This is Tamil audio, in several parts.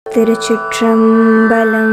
திருச்சிற்றம்பலம்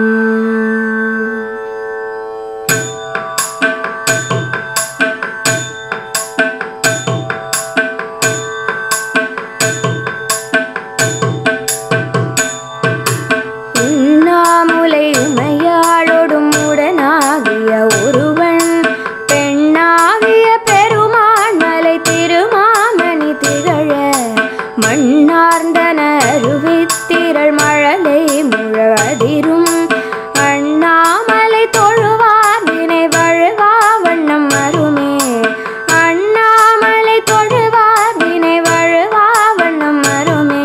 உண்ணாமுலை உமையாளொடும் உடனாகிய ஒருவன் பெண்ணாகிய பெருமான் மலை திருமாமணி திகழ மண்ணார்ந்தன அருவித்திரள் மழலை முழவதிரும் அண்ணாமலை தொழுவார் வினை வழுவா வண்ணம் அருமே அண்ணாமலை தொழுவார் வினை வழுவா வண்ணம் அருமே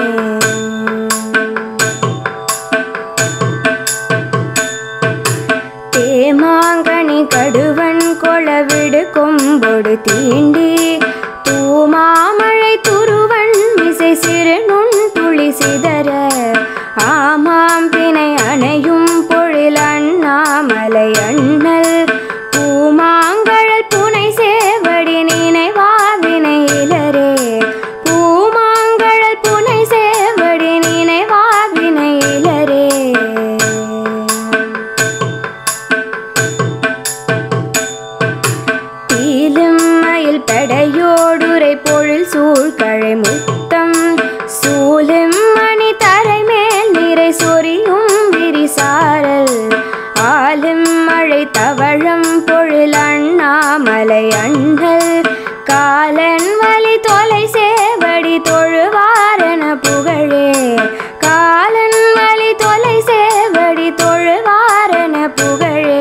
தேமாங்கனி கடுவன் கொளவிடு கொம்பொடு தீண்டி தூமாமழை துருவன் மிசை சிறு நுண் துளி சிதற ஆமாம் பிணை அணையும் பொழில் அண்ணாமலை அண்ணல் பூமாங்கழல் புனை சேவடி நினைவா வினையிலரே பூமாங்கழல் புனை சேவடி நினைவா வினையிலரே தீலும் மயில் படையோடுரை பொழில் சூழ்கழை முத்தம் சூலும் மணி தரை மேல் நிறை சொரியும் விரிசாரல் ஆலும் மழை தவழம் பொழில் அண்ணாமலை அண்ணல் காலன் வலி தொலை சேவடி தொழுவாரென புகழே காலன் வலி தொலை சேவடி தொழுவாரென புகழே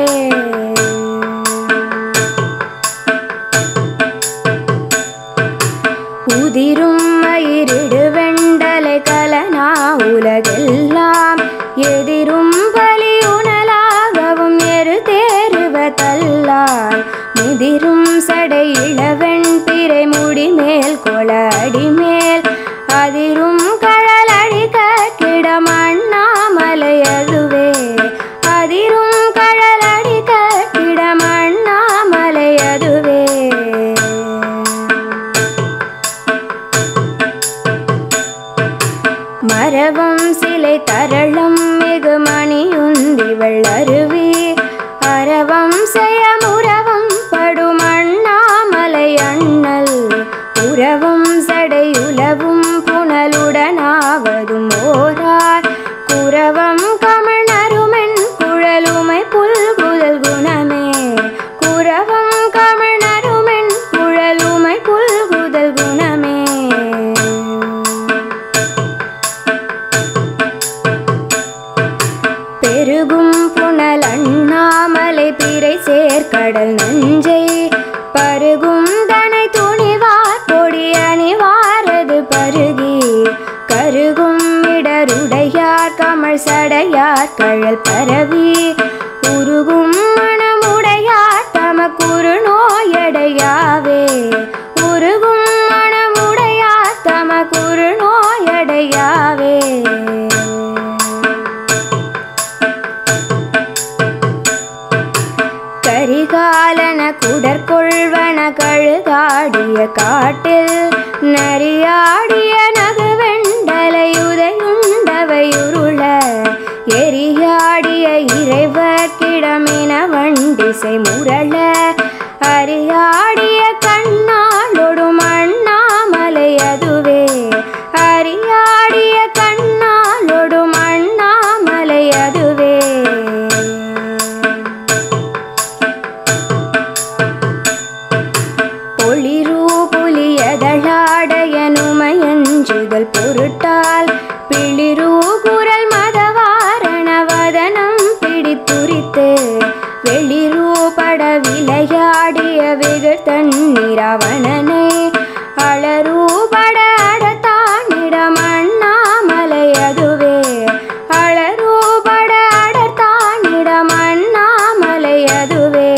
உதிரும் மயிரிடு வெண்டலை கலனா உலகெல்லாம் எதிரும் பலி உணலாகவும் எரு தேருவ தல்லால் முதிரும் சடை இளவெண் பிறை முடி மேல் கொள அடிமேல் அதிரும் கழல் அடி கட்டிடம் அண்ணாமலை அதுவே அதிரும் கழல் அடி கட்டிடம் அண்ணாமலை அதுவே மரவம் சிலை தரளம் மிகு மணியுந்திவள் அருவி அரவம் செய்ய முரவம் படும் அண்ணாமலை அண்ணல் உறவும் சடை உலவும் புனலுடனாவதும் ஓரார் குரவம் கமழ்நருமென் குழலுமை புல்குதல் குணமே குரவம் கமழ்நருமென் குழலுமை புல்குதல் குணமே பெருகும் புனல் அண்ணாமலை பிறை சேர்க்கடல் நஞ்சை பருகும் தனை துணிவார் பொடி அணிவாரது பருகி கருகும் இடருடையார் கமழ் சடையார் கழல் பரவி உருகும் மனமுடையார் தமக்குரு நோயடையாவே உருகும் மனமுடையார் தமக்குரு நோயடையாவே கரிகாலன குடற்கொள்வன கழுகாடிய காட்டில் நரியாடிய நகுவெண்டலையுதையுண்டவையுருள எரியாடிய இறைவர்க்கிடமின வண்டிசை முரள அரியாடிய கண்ணாளொடும் அண்ணாமலை அதுவே அரியாடிய கண்ணாளொடும் அண்ணாமலை அதுவே ஒளிரூ புலியதழாடையனுமையஞ்சுதல் பொருட்டால் பிளிரூ குரல் மதவாரண வதனம் பிடித்துரித்து வெளிரூ பட விளையாடிய வெகு தன்னிராவணனை அழரூ பட அடத்தானிடம் அண்ணாமலை அதுவே அழரூ பட அடத்தானிடம் அண்ணாமலை அதுவே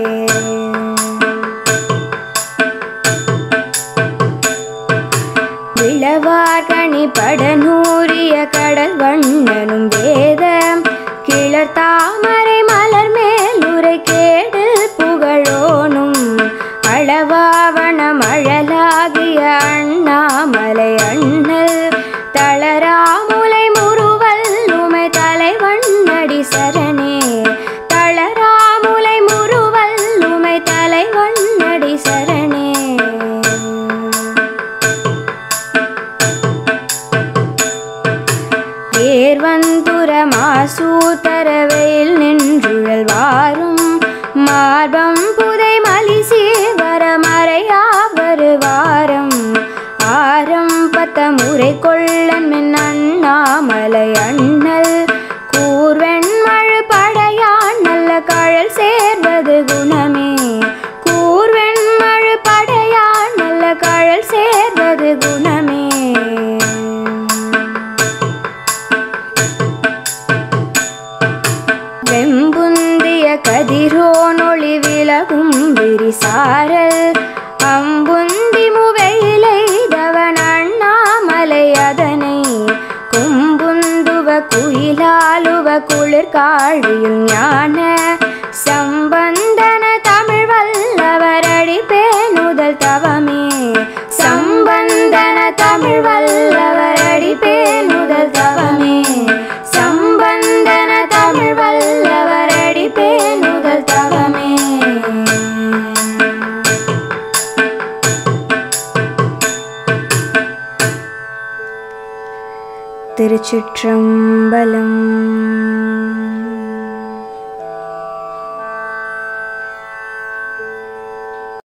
விளவார்கணி படநூறிய கடல் வண்ணனும் வேதம் கிளர் தாமரை மலர் மேலுரை கேடு புகழோனும் அளவாவண மழலாகிய அண்ணாமலை அண்ணல் தளராமுலை முறுவல் தேர்வந்துர மாசூத்தரவையில் நின்றுழல் வாரும் மார்பம் புதை மலி சீவர மறையா வருவாரம் ஆரம் பத்த முறை கொள்ளன் மின் அண்ணாமலை அண்ணல் கூர்வெண்மழு படையான் நல்ல கழல் சேர்வது குணமே கூர்வெண்மழு படையான் நல்ல கழல் சேர்வது குணமே வெம்புந்திய கதிரோனொளி விலகும் விரிசாரல் அம்புந்தி முவையிலைதவன் அண்ணாமலை அதனை கும்புந்துவ குயிலாலுவ குளிர் காழியும் ஞான சம்பந்தன தமிழ் வல்லவரடி பேணுதல் தவமே சம்பந்தன தமிழ் வல்லவரடி பேணுதல் தவமே சம்பந்தன தமிழ் வல்லவரடி பேணுதல் தவமே திருச்சிற்றம்பலம்